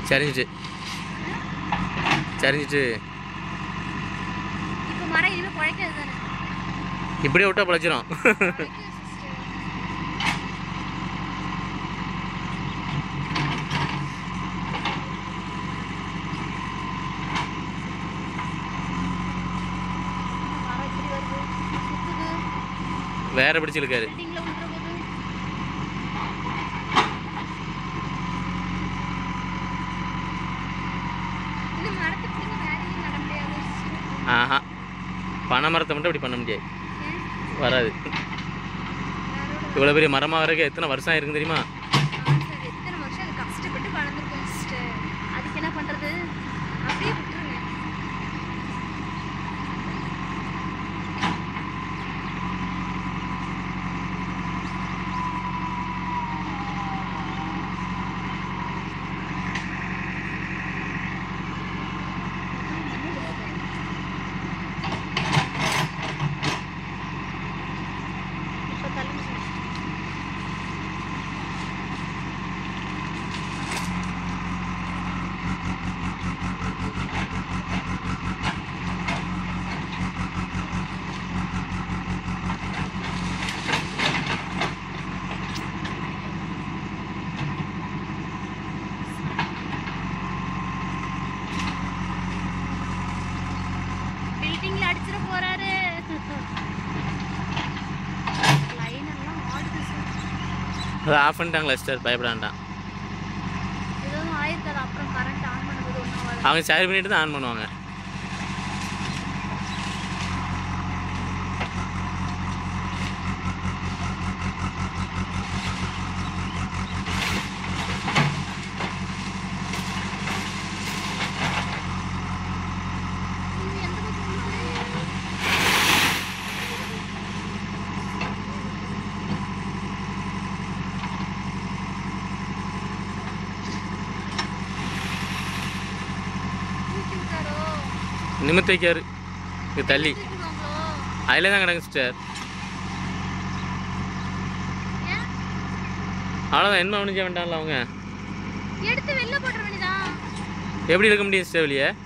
சரிஞ்சிட்டு சரிஞ்சிட்டு இப்போ மரம் இனிமேல் குழைக்காது தானே இப்படியே விட்டா பிழைச்சிரும் குழைக்கும் sister. மரம் இப்படி வருது சுத்துது வேற பிடிச்சிருக்காரு பில்டிங்ல விழுற போது இந்த மரத்தை பிடிங்க வேற எங்கேயும் நட முடியாது sister. ஆஹா பனை மரத்தை மட்டும் இப்படி பண்ண முடியாது ஏன்? வராது யாரோட இவ்வளோ பெரிய மரமாக வரைக்கும் எத்தனை வருஷம் ஆயிருக்கும் தெரியுமா ஆன்சர் எத்தனை வருஷம் அது கஷ்டப்பட்டு வளர்ந்துருக்கோம் சிஸ்டர் அதுக்கு என்ன பண்றது அப்படியே விட்டுருங்க இப்போ தள்ளுங்க sister. பில்டிங்ல அடிச்சிட போறாரு லைன் எல்லாம் ஆடுது சார் அதை ஆஃப் பண்ணிட்டாங்களா சிஸ்டர் பயப்பட வேண்டாம் ஏதோ ஆயிருக்காது அப்புறம் கரண்ட் ஆன் பண்ணும்போது ஒன்றும் ஆகாது அவங்க சரி பண்ணிட்டு தான் ஆன் பண்ணுவாங்க இது எந்த பக்கம் போகுது? தூக்கி விட்டாரோ? நிமித்து வைக்காரு இது தள்ளி தூக்கிடுவாங்களோ? அதில் தான் கிடக்கு சிஸ்டர் ஏன்? அவ்வளோதான் என்ன ஒன்றும் செய்ய வேண்டாம்ல அவங்க எடுத்து வெளில போட்டுற வேண்டியதான் எப்படி இருக்க முடியும் சிஸ்டர் வெளியே